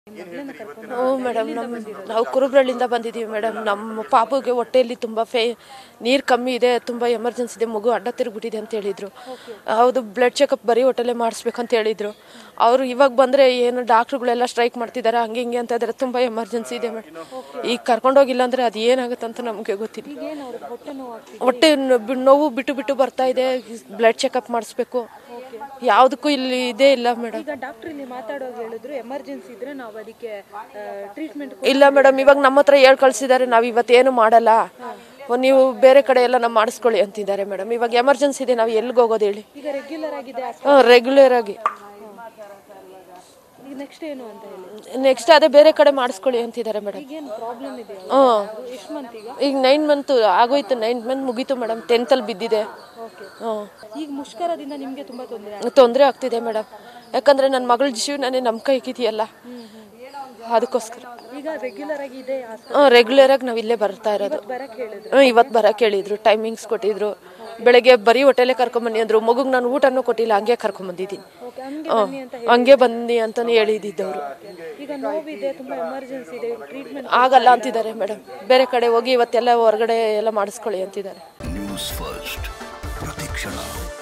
ಹ್ಞೂ ಮೇಡಮ್ ನಮ್ಮ ನಾವು ಕುರುಬ್ರಳ್ಳಿಂದ ಬಂದಿದ್ದೀವಿ ಮೇಡಮ್ ನಮ್ಮ ಪಾಪುಗೆ ಹೊಟ್ಟೆಯಲ್ಲಿ ತುಂಬ ಫೇ ನೀರು ಕಮ್ಮಿ ಇದೆ ತುಂಬ ಎಮರ್ಜೆನ್ಸಿ ಇದೆ ಮಗು ಅಡ್ಡ ತಿರುಗ್ಬಿಟ್ಟಿದೆ ಅಂತ ಹೇಳಿದ್ರು ಹೌದು ಬ್ಲಡ್ ಚೆಕಪ್ ಬರೀ ಹೊಟ್ಟೆಲ್ಲೇ ಮಾಡಿಸ್ಬೇಕಂತ ಹೇಳಿದ್ರು ಅವರು ಇವಾಗ ಬಂದರೆ ಏನು ಡಾಕ್ಟ್ರುಗಳೆಲ್ಲ ಸ್ಟ್ರೈಕ್ ಮಾಡ್ತಿದ್ದಾರೆ ಹಂಗೆ ಹಿಂಗೆ ಅಂತ ಇದ್ದಾರೆ ತುಂಬ ಎಮರ್ಜೆನ್ಸಿ ಇದೆ ಮೇಡಮ್ ಈಗ ಕರ್ಕೊಂಡೋಗಿಲ್ಲ ಅಂದರೆ ಅದು ಏನಾಗುತ್ತೆ ಅಂತ ನಮಗೆ ಗೊತ್ತಿಲ್ಲ ಏನು ಅವ್ರಿಗೆ ಹೊಟ್ಟೆ ನೋವು ಆಗ್ತಿದೆ ಹೊಟ್ಟೆ ನ- ಬಿ- ನೋವು ಬಿಟ್ಟು ಬಿಟ್ಟು ಬರ್ತಾ ಇದೆ ಬ್ಲಡ್ ಚೆಕಪ್ ಮಾಡಿಸ್ಬೇಕು ಯಾವುದಕ್ಕೂ ಇಲ್ಲಿ ಇದೇ ಇಲ್ಲ ಮೇಡಮ್ ಈಗ ಡಾಕ್ಟರ್ ಇಲ್ಲಿ ಮಾತಾಡುವಾಗ ಹೇಳಿದ್ರು ಎಮರ್ಜೆನ್ಸಿ ಇದ್ರೆ ನಾವು ಅದಕ್ಕೆ ಟ್ರೀಟ್ಮೆಂಟ್ ಇಲ್ಲ ಮೇಡಮ್ ಇವಾಗ ನಮ್ಮ ಹತ್ರ ಹೇಳ್ ಕಳ್ಸಿದ್ದಾರೆ ನಾವು ಇವತ್ತೇನು ಮಾಡಲ್ಲ ಒಂದ್ ನೀವು ಬೇರೆ ಕಡೆ ಎಲ್ಲ ನಾವು ಮಾಡಿಸ್ಕೊಳ್ಳಿ ಅಂತಿದ್ದಾರೆ ಮೇಡಮ್ ಇವಾಗ ಎಮರ್ಜೆನ್ಸಿ ಇದೆ ನಾವು ಎಲ್ಲಿಗೆ ಹೋಗೋದು ಹೇಳಿ ಈಗ ರೆಗ್ಯುಲರ್ ಆಗಿದೆ ಹಾಂ ರೆಗ್ಯುಲರ್ ಆಗಿ ಈಗ ನೆಕ್ಸ್ಟ್ ಏನು ಅಂತ ಹೇಳಿ ನೆಕ್ಸ್ಟ್ ಅದೇ ಬೇರೆ ಕಡೆ ಮಾಡಿಸ್ಕೊಳ್ಳಿ ಅಂತಿದ್ದಾರೆ ಮೇಡಮ್ ಈಗೇನು ಪ್ರಾಬ್ಲಮ್ ಇದೆ ಹಾಂ ಎಷ್ಟು ಮಂತ್ ಈಗ ಈಗ ನೈನ್ ಮಂತ್ ಆಗೋಯ್ತು ನೈನ್ ಮಂತ್ ಮುಗೀತು ಮೇಡಮ್ ಟೆಂತಲ್ಲಿ ಬಿದ್ದಿದೆ ಓಕೆ ಹಾಂ ಈಗ ಮುಷ್ಕರದಿಂದ ನಿಮಗೆ ತುಂಬಾ ತೊಂದರೆ ಆಗಿದೆ ತೊಂದರೆ ಆಗ್ತಿದೆ ಮೇಡಮ್ ಯಾಕಂದ್ರೆ ನನ್ನ ಮಗಳ ಜೀವನನೇ ನಮ್ಮ ಕೈಗಿದೆಯಲ್ಲ ಅದಕ್ಕೋಸ್ಕರ ಈಗ ರೆಗ್ಯುಲರ್ ಆಗಿ ಇದೆ ಆಸ್ಪತ್ರೆ ಹಾಂ ರೆಗ್ಯುಲರ್ ಆಗಿ ನಾವು ಇಲ್ಲೇ ಬರ್ತಾ ಇರೋದು ಬರಕ್ ಹೇಳಿದ್ರು ಹ್ಮ್, ಇವತ್ತು ಬರಕ್ಕೆ ಹೇಳಿದ್ರು ಟೈಮಿಂಗ್ಸ್ ಕೊಟ್ಟಿದ್ರು ಬೆಳಗ್ಗೆ ಬರೀ ಹೊಟ್ಟೆಲೆ ಕರ್ಕೊಂಬನ್ನಿ ಅಂದ್ರು ಮಗುಗ್ ನಾನು ಊಟನೂ ಕೊಟ್ಟಿಲ್ಲ ಹಂಗೆ ಕರ್ಕೊಂಬಂದಿದ್ದೀನಿ ಓಕೆ ಹಂಗೆ ಹ್ಮ್. ಬನ್ನಿ ಅಂತ ಹಂಗೆ ಬನ್ನಿ ಅಂತಾನೆ ಹೇಳಿದ್ದವರು ಈಗ ನೋವಿದೆ ತುಂಬಾ ಎಮರ್ಜೆನ್ಸಿ ಇದೆ ಟ್ರೀಟ್ಮೆಂಟ್ ಆಗಲ್ಲ ಅಂತಿದ್ದಾರೆ ಮೇಡಮ್ ಬೇರೆ ಕಡೆ ಹೋಗಿ ಇವತ್ತೆಲ್ಲ ಹೊರಗಡೆ ಎಲ್ಲ ಮಾಡಿಸ್ಕೊಳ್ಳಿ ಅಂತಿದ್ದಾರೆ ನ್ಯೂಸ್ ಫಸ್ಟ್ ಪ್ರತಿಕ್ಷಣ